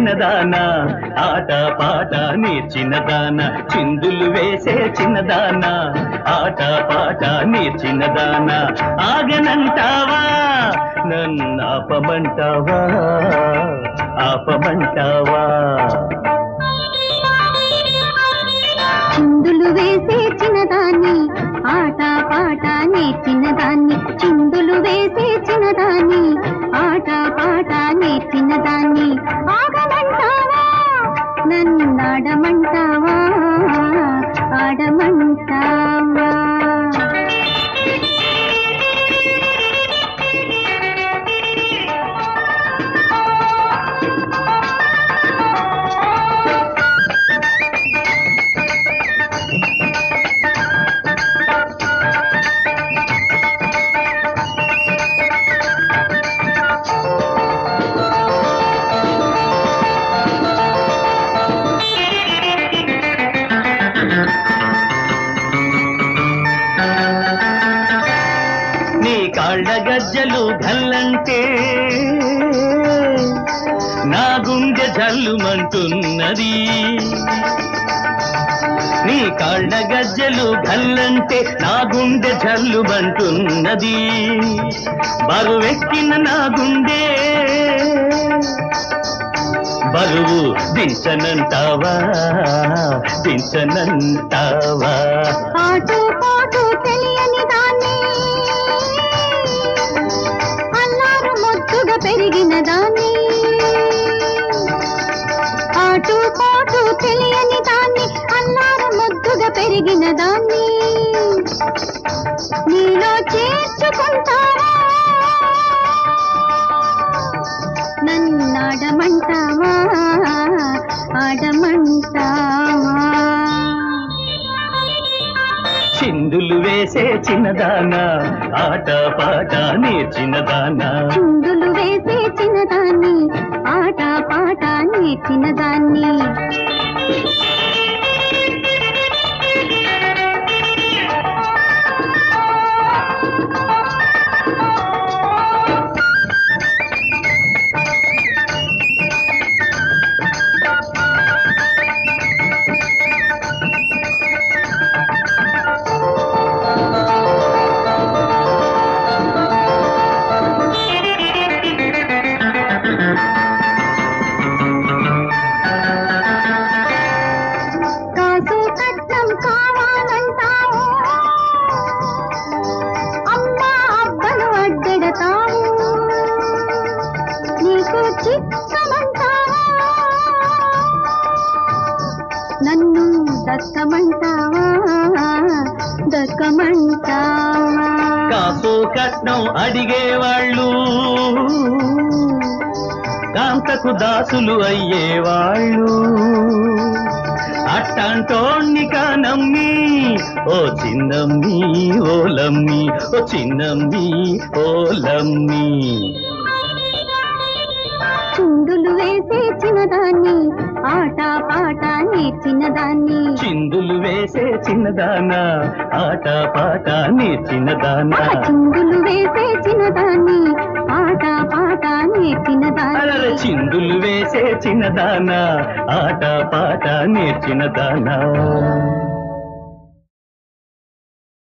చిన్నదానా ఆట పాట నేర్చినదానా చిందులు వేసే చిన్నదానా ఆట పాట నేర్చినదానా ఆగనంటావా నన్ను ఆపమంటావా ఆపమంటావా చిందులు వేసే చిన్నదాన్ని ఆట పాట నేర్చినదాన్ని చిందులు వేసే చిన్నదాన్ని ఆట పాట నేర్చినదాన్ని ఆగమంటావా నన్నాడమంటావా ఆడమంటావా నీ కాళ్ళ గజ్జలు గల్లంటే నా గుండె జల్లుమంటున్నది నీ కాళ్ళ గజ్జలు గల్లంటే నా గుండె జల్లుమంటున్నది బరువెక్కిన నా గుండె బరువు దించనంటావా దించనంటావా పాటు పాటు తెలియని దాన్ని అల్లారు ముద్దుగా పెరిగిన దాన్ని పాటు పాటు తెలియని దాన్ని అల్లారు ముద్దుగా పెరిగిన దాన్ని నీలో చేర్చుకుంటావా నన్నాడమంటావా ఆడమంటావా చిందులు వేసే చిన్నదానా ఆట పాట నేర్చినదానా చిందులు వేసే చిన్నదాన్ని ఆట పాట నేర్చినదాన్ని కాసు కట్నం కావాలంటావు అమ్మా అబ్బను అడ్డెడతావు నీకు చిత్తమంటావా నన్ను దక్కమంటావా దక్కమంటావా కాసు కట్నం అడిగేవాళ్ళు కాంతకు దాసులు అయ్యేవాళ్ళు అట్టంటోణ్ణి కానమ్మి ఓ చిన్నమ్మి ఓలమ్మి ఓ చిన్నమ్మి ఓలమ్మి చిందులు వేసే చిన్నదాన్ని ఆట పాట నేర్చినదాన్ని చిందులు వేసే చిన్నదానా ఆట పాట నేర్చినదానా ఆ చిందులు వేసే చిన్నదాన్ని ఆట పాట నేర్చినదాన్ని అలర చిందులు వేసే చిన్నదానా ఆట పాట నేర్చినదానా